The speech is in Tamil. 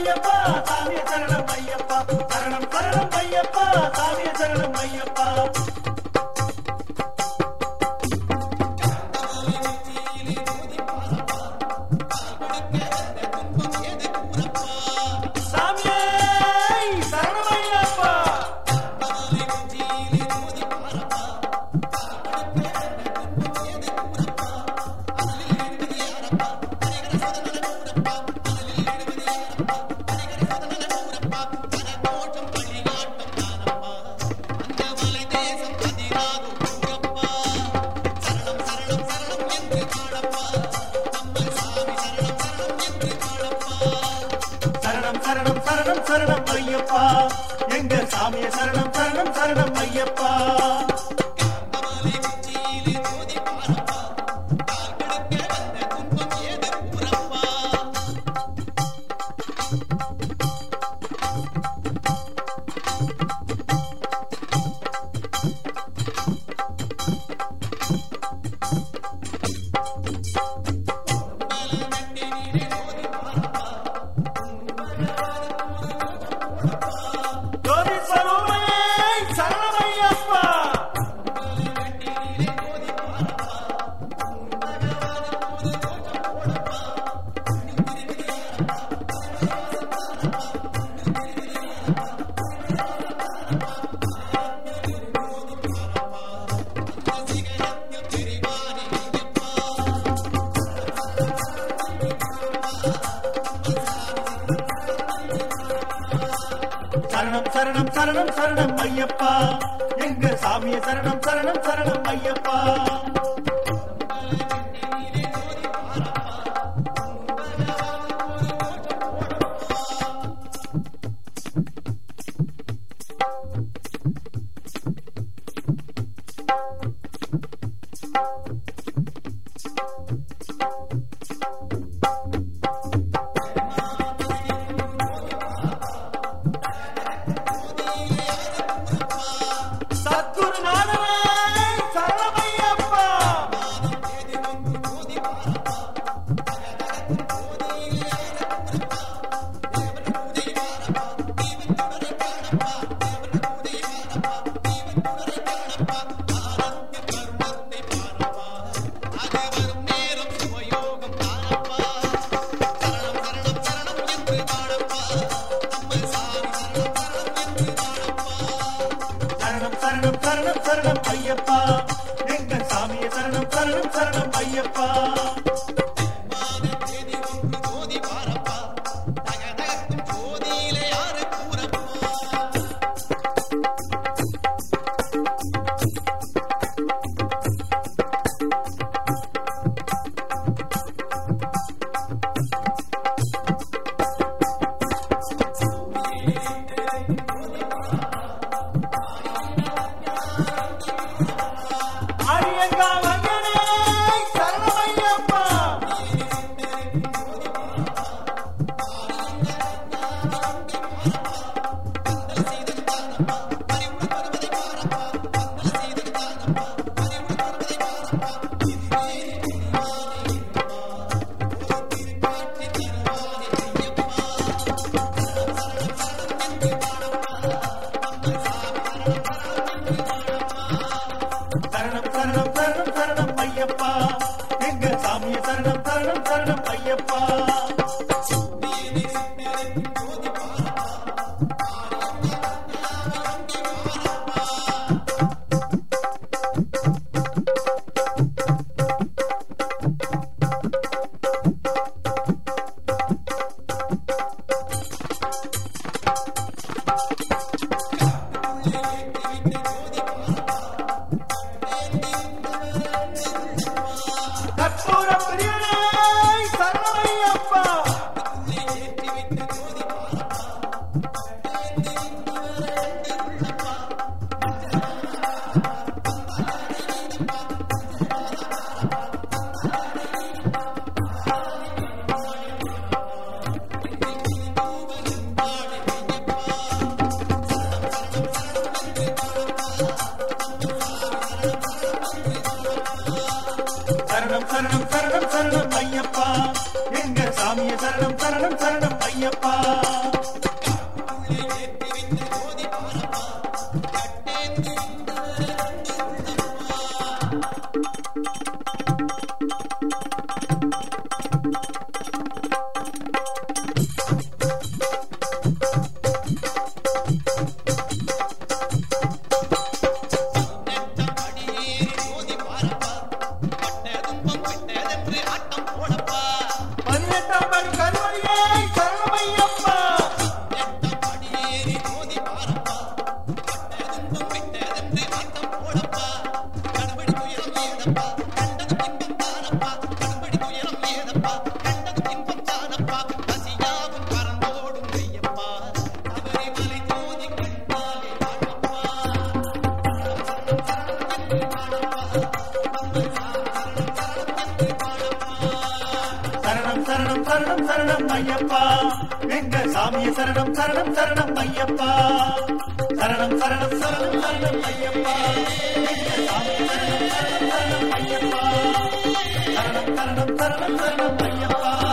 ஐயப்பா சாமி சரணம் ஐயப்பா சரணம் சரணம் ஐயப்பா சாமி சரணம் ஐயப்பா சாமியே சரணம் ஐயப்பா சரணம் சரணம் சரணம் சரணம் ஐயப்பா எங்க சாமிய சரணம் சரணம் சரணம் ஐயப்பா ஜோதி ஸ்வரூபமே சரணம் ஐயப்பா சரணம் சரணம் சரணம் சரணம் ஐயப்பா எங்க சாமிய சரணம் சரணம் சரணம் ஐயப்பா சத்குருநாதனே சரணம் ஐயப்பா சரணம் சரணம் சரணம் சரணம் ஐயப்பா எங்க சாமிய சரணம் சரணம் சரணம் ஐயப்பா அரியங்கா மகனே சரணம் சரணம் சரணம் ஐயப்பா பதினெட்டாம் படி கருவடியே சரணம் ஐயப்பா சரணம் சரணம் சரணம் சரணம் ஐயப்பா எங்க சாமிய சரணம் சரணம் சரணம் ஐயப்பா சரணம் சரணம் சரணம் சரணம் ஐயப்பா எங்க சாமிய சரணம் சரணம் சரணம் ஐயப்பா சரணம் சரணம் சரணம் சரணம் ஐயப்பா